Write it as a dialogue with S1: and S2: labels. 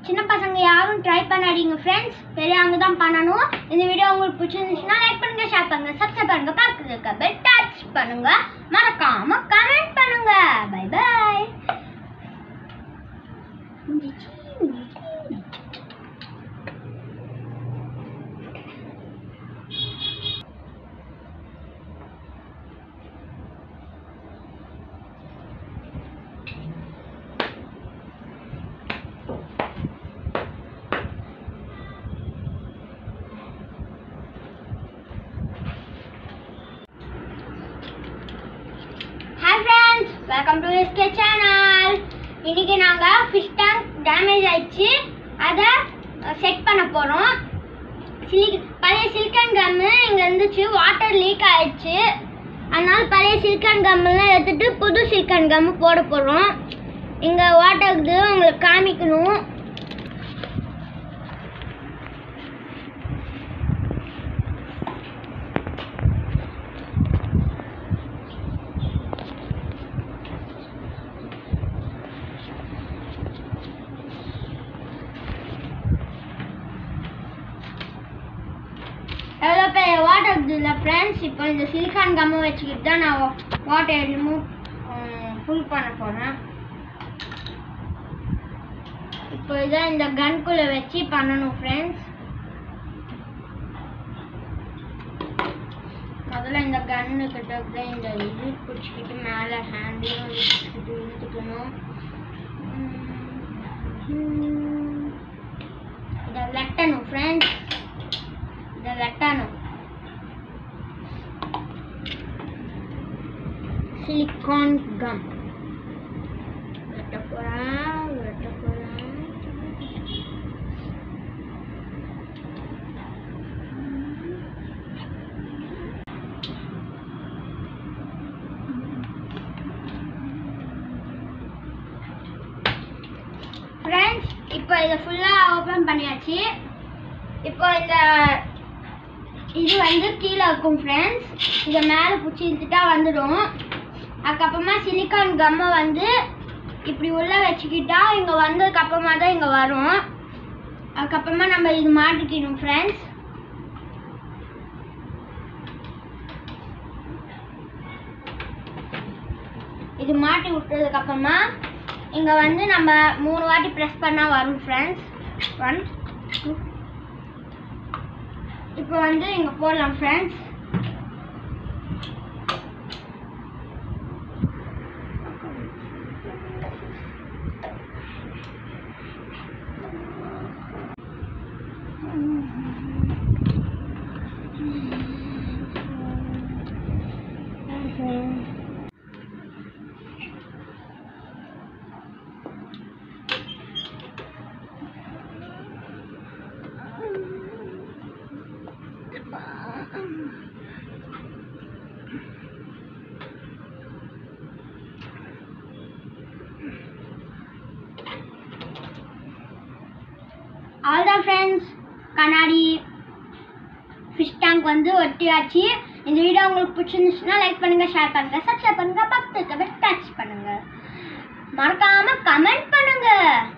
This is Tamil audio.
S1: சின்ன பசங்க யாரும் ட்ரை பண்ணாதீங்க ஃப்ரெண்ட்ஸ் பெரியவங்க தான் பண்ணணும் இந்த வீடியோ உங்களுக்கு பிடிச்சிருந்துச்சுன்னா லைக் பண்ணுங்க ஷேர் பண்ணுங்க சப்ஸ்கிரைப் பண்ணுங்க பக்கத்துல இருக்க பெல் டச் பண்ணுங்க மறக்காம கமெண்ட் பண்ணுங்க bye bye hi friends welcome to SK channel இன்னைக்கு நாங்கள் ஃபிஷ் டேங்க் டேமேஜ் ஆயிடுச்சு அதை செட் பண்ண போகிறோம் சிலிக் பழைய சிலிக்கான் கம்மு இங்கே இருந்துச்சு வாட்டர் லீக் ஆயிடுச்சு அதனால பழைய சிலிக்கான் கம்மெல்லாம் எடுத்துட்டு புது சிலிக்கான் கம்மு போட போகிறோம் இங்கே வாட்டர் இருக்குது உங்களுக்கு காமிக்கணும் எவ்வளோ பெரிய வாட்டர் இருக்குது இல்லை ஃப்ரெண்ட்ஸ் இப்போ இந்த சிலிக்கான் கம்மை வச்சுக்கிட்டு தான் நான் வாட்டர் ரிமூவ் ஃபுல் பண்ண போகிறேன் இப்போ இதான் இந்த கன்குள்ளே வச்சு பண்ணணும் ஃப்ரெண்ட்ஸ் முதல்ல இந்த கன்னு கிட்ட அப்படியே இந்த இது பிடிச்சிக்கிட்டு மேலே ஹேண்டையும் வச்சுக்கிட்டு இழுத்துக்கணும் உம். இதை வெட்டணும் ஃப்ரெண்ட்ஸ் இதை வெட்டணும் சிலிக்கான் கம் வெட்ட போகிறேன் வெட்ட போகிறேன் ஃப்ரெண்ட்ஸ் இப்போ இதை ஃபுல்லாக ஓப்பன் பண்ணியாச்சு இப்போ இந்த இது வந்து கீழே இருக்கும் ஃப்ரெண்ட்ஸ் இதை மேலே பிடிச்சி இழுத்துட்டா வந்துடும் அதுக்கப்புறமா சிலிக்கான் கம்மை வந்து இப்படி உள்ள வச்சுக்கிட்டா இங்கே வந்ததுக்கு அப்புறமா தான் இங்கே வரும் அதுக்கப்புறமா நம்ம இது மாட்டிக்கணும் ஃப்ரெண்ட்ஸ் இது மாட்டி விட்டதுக்கு அப்புறமா இங்கே வந்து நம்ம மூணு வாட்டி ப்ரெஸ் பண்ணால் வரும் ஃப்ரெண்ட்ஸ் ஒன் டூ இப்போ வந்து இங்கே போடலாம் ஃப்ரெண்ட்ஸ் அவ்வளோதான் ஃப்ரெண்ட்ஸ் கண்ணாடி ஃபிஷ் டேங்க் வந்து ஒட்டியாச்சு இந்த வீடியோ உங்களுக்கு பிடிச்சிருந்துச்சுன்னா லைக் பண்ணுங்க ஷேர் பண்ணுங்க சப்ஸ்கிரைப் பண்ணுங்க பக்கத்துக்கு டச் பண்ணுங்க மறக்காம கமெண்ட் பண்ணுங்க